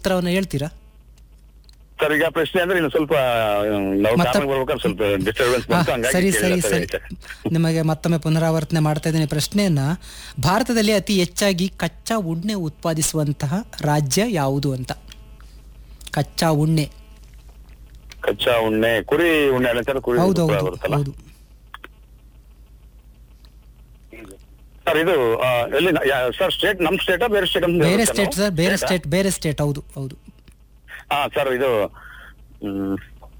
ಉತ್ತರವನ್ನು ಹೇಳ್ತೀರಾ ಸರ್ ಈಗ ಪ್ರಶ್ನೆ ಅಂದ್ರೆ ಇನ್ನು ಸ್ವಲ್ಪ ಹ್ಮ್, ನಾವು ಮತ್ತೆ- ಕಾರಣಕ್ಕೆ ಬರ್ಬೇಕಾದ್ರೆ ಸ್ವಲ್ಪ ಡಿಸ್ಟರ್ಬೆನ್ಸ್ ಹಾ, ಬಂತು ಹಂಗಾಗಿ ಸರಿ ಕೇಳಿಲ್ಲ ಸರಿ ಸರ್ ಸರಿ ಅದಕ್ಕೆ. ನಿಮಗೆ ಮತ್ತೊಮ್ಮೆ ಪುನರಾವರ್ತನೆ ಮಾಡ್ತಾ ಇದ್ದೀನಿ ಪ್ರಶ್ನೆಯನ್ನ ಭಾರತದಲ್ಲಿ ಅತಿ ಹೆಚ್ಚಾಗಿ ಕಚ್ಚಾ ಉಣ್ಣೆ ಉತ್ಪಾದಿಸುವಂತಹ ರಾಜ್ಯ ಯಾವುದು ಅಂತ ಕಚ್ಚಾ ಉಣ್ಣೆ ಕಚ್ಚಾ ಉಣ್ಣೆ ಕುರಿ ಉಣ್ಣೆ ಅಲ್ಲ ಸರ್ ಕುರಿ ಹೌದು ಕೂಡ ಹೌದು ಬರುತ್ತಲ್ಲ ಹೌದು ಸರ್ ಇದು ಆ, ಎಲ್ಲಿ ಯಾ- ಸರ್ ಸ್ಟೇಟ್ ನಮ್ ಸ್ಟೇಟಾ ಬೇರೆ ಸ್ಟೇಟ್ ಅಂತ ಬೇರೆ ಹೇಳ್ತಾರೆ ಸ್ಟೇಟ್ ನಾವು? ಸರ್ ಬೇರೆ State ಆ? ಸ್ಟೇಟ್ ಬೇರೆ ಸ್ಟೇಟ್ ಹೌದು ಹೌದು ಹಾ ಸರ್ ಇದು ಹ್ಮ್,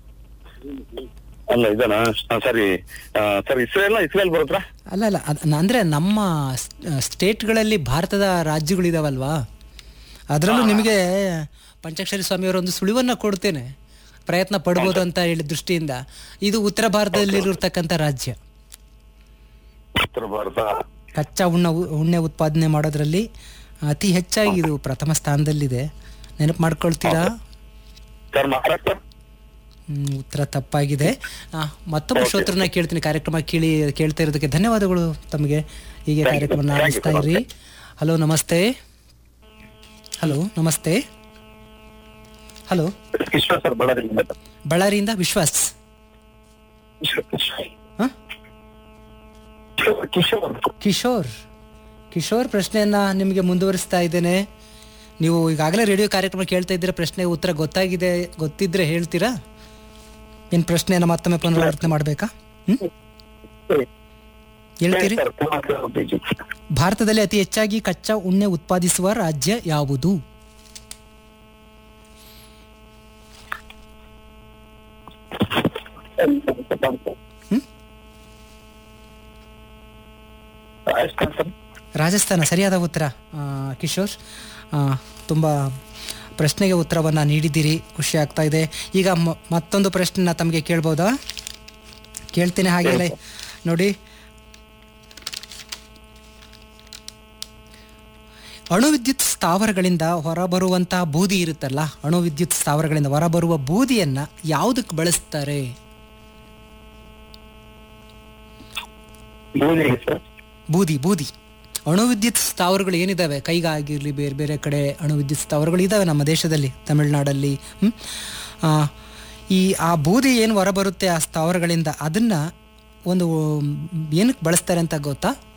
ಅಲ್ಲ ಇದನಾ ಹಾ, ಸರಿ ಆ, ಸರ್ ಇಸ್ರೇಲ್ ಇಸ್ರೇಲ್ ಬರುತ್ತಾ ಅಲ್ಲ ಅಲ್ಲ ಅದ್- ಅಂದ್ರೆ ನಮ್ಮ ಸ್ಟೇಟ್ಗಳಲ್ಲಿ ಭಾರತದ ರಾಜ್ಯಗಳಿದಾವಲ್ವಾ ಅದರಲ್ಲೂ ನಿಮಗೆ ಪಂಚಾಕ್ಷರಿ ಸ್ವಾಮಿಯವರ ಒಂದು ಸುಳಿವನ್ನ ಕೊಡ್ತೇನೆ ಪ್ರಯತ್ನ ಪಡ್ಬೋದು ಅಂತ ಹೇಳಿ ದೃಷ್ಟಿಯಿಂದ ಇದು ಉತ್ತರ ಭಾರತದಲ್ಲಿರತಕ್ಕಂಥ ರಾಜ್ಯ ಉತ್ತರ ಭಾರತ ಕಚ್ಚಾ ಉಣ್ಣ ಉಣ್ಣೆ ಉತ್ಪಾದನೆ ಮಾಡೋದ್ರಲ್ಲಿ ಅತಿ ಹೆಚ್ಚಾಗಿ ಇದು ಪ್ರಥಮ ಸ್ಥಾನದಲ್ಲಿದೆ ನೆನಪು ಮಾಡ್ಕೊಳ್ತೀರಾ ಸರ್ ಮಹಾರಾಷ್ಟ್ರ ಹ್ಮ್, ಉತ್ತರ ತಪ್ಪಾಗಿದೆ ಆ, ಮತ್ತೊಬ್ಬ ಶ್ರೋತ್ರನ ಕೇಳ್ತೀನಿ ಕಾರ್ಯಕ್ರಮ ಕೇಳಿ ಕೇಳ್ತಾ ಇರೋದಕ್ಕೆ ಧನ್ಯವಾದಗಳು ತಮಗೆ ಹೀಗೆ Thank you, ಕಾರ್ಯಕ್ರಮ sir. Thank you, ನಡೆಸ್ತಾ sir. ಇರಿ ಹಲೋ ನಮಸ್ತೆ ಹಲೋ ನಮಸ್ತೆ ಹಲೋ ಕಿಶೋರ್ ಸರ್ ಬಳ್ಳಾರಿಯಿಂದ ಬಳ್ಳಾರಿಯಿಂದ ವಿಶ್ವಾಸ್ ಕಿಶೋರ್, ಕಿಶೋರ್. ಹ? ಕಿಶೋರ್ ಕಿಶೋರ್ ಕಿಶೋರ್ ಪ್ರಶ್ನೆಯನ್ನ ನಿಮಗೆ ಮುಂದುವರಿಸ್ತಾ ಇದ್ದೇನೆ ನೀವು ಈಗಾಗಲೇ ರೇಡಿಯೋ ಕಾರ್ಯಕ್ರಮ ಕೇಳ್ತಾ ಇದ್ದೀರಾ ಪ್ರಶ್ನೆಗೆ ಉತ್ತರ ಗೊತ್ತಾಗಿದೆ ಗೊತ್ತಿದ್ರೆ ಹೇಳ್ತೀರಾ ಏನ್ ಪ್ರಶ್ನೆಯನ್ನ ಮತ್ತೊಮ್ಮೆ ಪುನರಾವರ್ತನೆ ಮಾಡಬೇಕಾ ಹ್ಮ್ ಹೇಳ್ತೀರಿ ಸರ್, ಪುನಃ ಸರ್, ಬೀಜಿ. ಭಾರತದಲ್ಲಿ ಅತಿ ಹೆಚ್ಚಾಗಿ ಕಚ್ಚಾ ಉಣ್ಣೆ ಉತ್ಪಾದಿಸುವ ರಾಜ್ಯ ಯಾವುದು ಹ್ಮ್? ರಾಜಸ್ಥಾನ್ ಸರ್. ರಾಜಸ್ಥಾನ ಸರಿಯಾದ ಉತ್ತರ ಆ, ಕಿಶೋರ್ ಆ, ತುಂಬ ಪ್ರಶ್ನೆಗೆ ಉತ್ತರವನ್ನು ನೀಡಿದ್ದೀರಿ ಖುಷಿ ಆಗ್ತಾ ಇದೆ ಈಗ ಮ- ಮತ್ತೊಂದು ಪ್ರಶ್ನೆನ ತಮಗೆ ಕೇಳ್ಬೋದಾ ಕೇಳ್ತೇನೆ ಹಾಗೆ ನೋಡಿ ಅಣು ವಿದ್ಯುತ್ ಸ್ಥಾವರಗಳಿಂದ ಹೊರಬರುವಂತಹ ಬೂದಿ ಇರುತ್ತಲ್ಲ ಅಣು ವಿದ್ಯುತ್ ಸ್ಥಾವರಗಳಿಂದ ಹೊರಬರುವ ಬೂದಿಯನ್ನ ಯಾವುದಕ್ಕೆ ಬಳಸ್ತಾರೆ ಬೂದಿ ಸರ್. ಬೂದಿ ಬೂದಿ ಅಣು ವಿದ್ಯುತ್ ಸ್ಥಾವರಗಳು ಏನಿದಾವೆ ಕೈಗಾಗಿರ್ಲಿ ಬೇರೆ ಬೇರೆ ಕಡೆ ಅಣು ವಿದ್ಯುತ್ ಸ್ಥಾವರಗಳು ಇದಾವೆ ನಮ್ಮ ದೇಶದಲ್ಲಿ ತಮಿಳುನಾಡಲ್ಲಿ ಹ್ಮ್? ಆ, ಈ ಆ ಬೂದಿ ಏನು ಹೊರಬರುತ್ತೆ ಆ ಸ್ಥಾವರಗಳಿಂದ ಅದನ್ನ ಒಂದು ಏನಕ್ಕೆ ಬಳಸ್ತಾರೆ ಅಂತ ಗೊತ್ತಾ